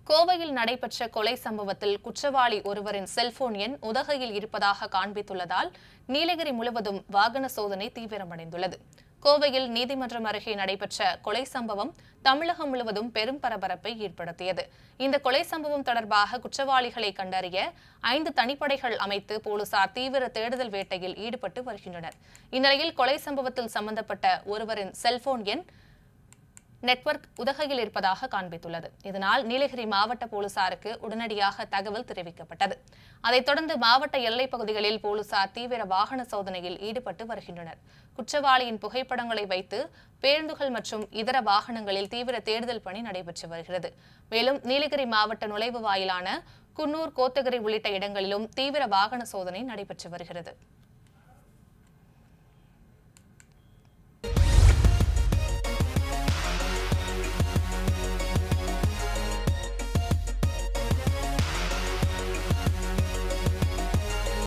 கோவையில் நடைபெற்ற கொலை சம்பவத்தில் குற்றவாளி ஒருவரின் செல்போன் எண் உதகையில் இருப்பதாக காண்பித்துள்ளதால் நீலகிரி முழுவதும் வாகன சோதனை தீவிரமடைந்துள்ளது கோவையில் நீதிமன்றம் அருகே நடைபெற்ற கொலை சம்பவம் தமிழகம் முழுவதும் பெரும் பரபரப்பை ஏற்படுத்தியது இந்த கொலை சம்பவம் தொடர்பாக குற்றவாளிகளை கண்டறிய ஐந்து தனிப்படைகள் அமைத்து போலீசார் தீவிர தேடுதல் வேட்டையில் ஈடுபட்டு வருகின்றனர் இந்நிலையில் கொலை சம்பவத்தில் சம்பந்தப்பட்ட ஒருவரின் செல்போன் எண் நெட்வொர்க் உதகையில் இருப்பதாக காண்பித்துள்ளது இதனால் நீலகிரி மாவட்ட போலீசாருக்கு உடனடியாக தகவல் தெரிவிக்கப்பட்டது அதைத் தொடர்ந்து மாவட்ட எல்லைப் பகுதிகளில் போலீசார் தீவிர வாகன சோதனையில் ஈடுபட்டு வருகின்றனர் குற்றவாளியின் புகைப்படங்களை வைத்து பேருந்துகள் மற்றும் இதர வாகனங்களில் தீவிர தேடுதல் பணி நடைபெற்று வருகிறது மேலும் நீலகிரி மாவட்ட நுழைவு வாயிலான குன்னூர் கோத்தகிரி உள்ளிட்ட இடங்களிலும் தீவிர வாகன சோதனை நடைபெற்று வருகிறது